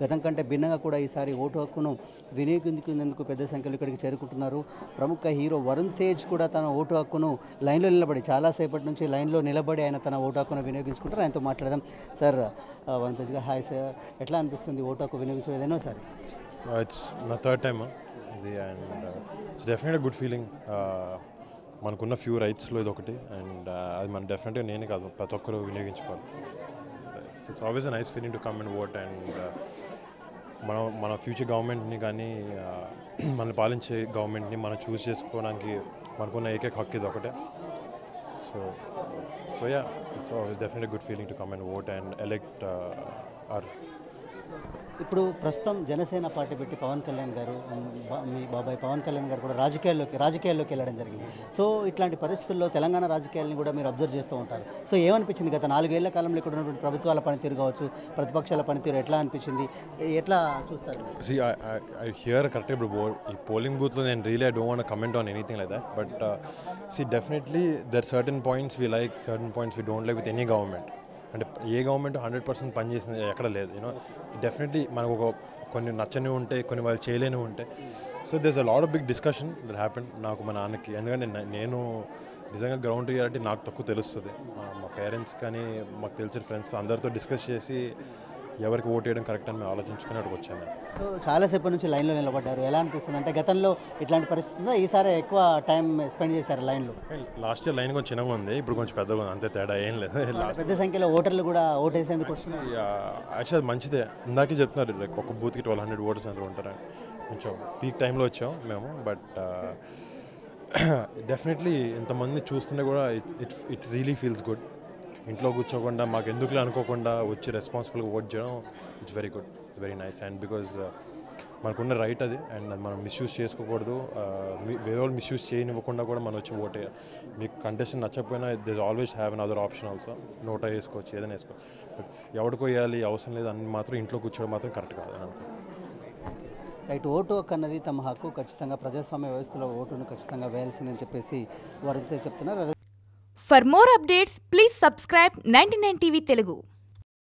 గతం కంటే భిన్నంగా కూడా ఈసారి ఓటు హక్కును వినియోగించుకునేందుకు పెద్ద సంఖ్యలో ఇక్కడికి చేరుకుంటున్నారు ప్రముఖ హీరో వరుణ్ తేజ్ కూడా తన ఓటు హక్కును లైన్లో నిలబడి చాలాసేపటి నుంచి లైన్లో నిలబడి ఆయన తన ఓటు హక్కును వినియోగించుకుంటారు ఆయనతో మాట్లాడదాం సార్ ఆ, వరుణ్ తేజ్ గారు హాయ్ సార్ ఎట్లా అనిపిస్తుంది ఓటు హక్కు వినియోగించడం ఎన్నో సార్ ఇట్స్ నా థర్డ్ టైమ్ ఇది and it's definitely good feeling మనకున్న ఫ్యూ రైట్స్లో ఇది ఒకటి అండ్ అది మన డెఫినెట్గా నేనే కాదు ప్రతి ఒక్కరు వినియోగించుకోవాలి it's always nice feeling to come and vote and మనం మన ఫ్యూచర్ గవర్నమెంట్ని కానీ uh, మనల్ని పాలించే గవర్నమెంట్ని మనం చూస్ చేసుకోవడానికి మనకున్న ఏకైక హక్కు ఇది ఒకటే so so yeah it's always definitely good feeling to come and vote and elect or ఇప్పుడు ప్రస్తుతం జనసేన పార్టీ పెట్టి పవన్ కళ్యాణ్ గారు ఉమ్, బా- మీ బాబాయ్ పవన్ కళ్యాణ్ గారు కూడా రాజకీయాల్లోకి రాజకీయాల్లోకి వెళ్ళడం జరిగింది సో ఇట్లాంటి పరిస్థితుల్లో తెలంగాణ రాజకీయాలను కూడా మీరు అబ్జర్వ్ చేస్తూ ఉంటారు సో ఏమనిపించింది గత నాలుగేళ్ల కాలంలో ఇక్కడ ఉన్నటువంటి ప్రభుత్వాల పనితీరు కావచ్చు ప్రతిపక్షాల పనితీరు ఎట్లా అనిపించింది ఎ- ఎట్లా చూస్తారు See, I, I, I hear correctly, but wo- ఈ పోలింగ్ బూత్లో నేను really I don't want comment on anything like that but see definitely there certain points we like certain points we don't like with any government అంటే ఏ government hundred percent పనిచేసింది ఎక్కడ లేదు you know definitely మనకు ఒక కొన్ని నచ్చని ఉంటాయి కొన్ని వాళ్ళు చేయలేనివి ఉంటాయి so this a lot of big discussion that happen నాకు మా నాన్నకి ఎందుకంటే నే- నేను నిజంగా గ్రౌండ్ రియాలిటీ నాకు తక్కువ తెలుస్తుంది ఆ, మా పేరెంట్స్ కానీ మాకు తెలిసిన ఫ్రెండ్స్ అందరితో డిస్కస్ చేసి ఎవరికి ఓట్ వేయడం కరెక్ట్ అని మేము ఆలోచించుకుని అక్కడికి వచ్చాను నేను. సో చాలాసేపు నుంచి లైన్లో నిలబడ్డారు ఎలా అనిపిస్తుంది అంటే గతంలో ఇట్లాంటి పరిస్థితి ఉందా ఈసారి ఎక్కువ టైం స్పెండ్ చేశారు లైన్లో లాస్ట్ ఇయర్ లైన్ కొంచెం చిన్నగా ఉంది ఇప్పుడు కొంచెం పెద్దగా ఉంది అంతే తేడా ఏం లేదు లాస్ట్ పెద్ద సంఖ్యలో ఓటర్లు కూడా ఓటేసేందుకు వస్తున్నారు యాక్చువల్ అది మంచిదే ఇందాకే చెప్తున్నారు లైక్ ఒక బూత్కి ట్వెల్వ్ హండ్రెడ్ ఓటర్స్ అందరూ ఉంటారని కొంచెం పీక్ టైంలో వచ్చాం మేము బట్ డెఫినెట్లీ ఇంతమంది చూస్తుంటే కూడా it it really feels good ఇంట్లో కూర్చోకుండా మాకు ఎందుకులే అనుకోకుండా వచ్చి రెస్పాన్సిబుల్గా ఓట్ చేయడం it's very good it's very nice and because మనకున్న రైట్ అది అండ్ అది మనం మిస్యూజ్ చేసుకోకూడదు ఆ, మీ- వేరే వాళ్ళు మిస్యూజ్ చేయనివ్వకుండా కూడా మనం వచ్చి ఓటే మీకు కంటెస్టెంట్ నచ్చకపోయినా this always have an other option also NOTA వేసుకోవచ్చు ఏదైనా వేసుకోవచ్చు బట్ ఎవడికో వేయాలి అవసరం లేదు అని మాత్రం ఇంట్లో కూర్చోవడం మాత్రం కరెక్ట్ కాదు అని అనుకుంటున్నాను రైట్ ఓటు హక్కు అన్నది తమ హక్కు ఖచ్చితంగా ప్రజాస్వామ్య వ్యవస్థలో ఓటును ఖచ్చితంగా వేయాల్సిందని చెప్పేసి వారు చెప్తున్నారు అదే For more updates, please subscribe 99 TV Telugu.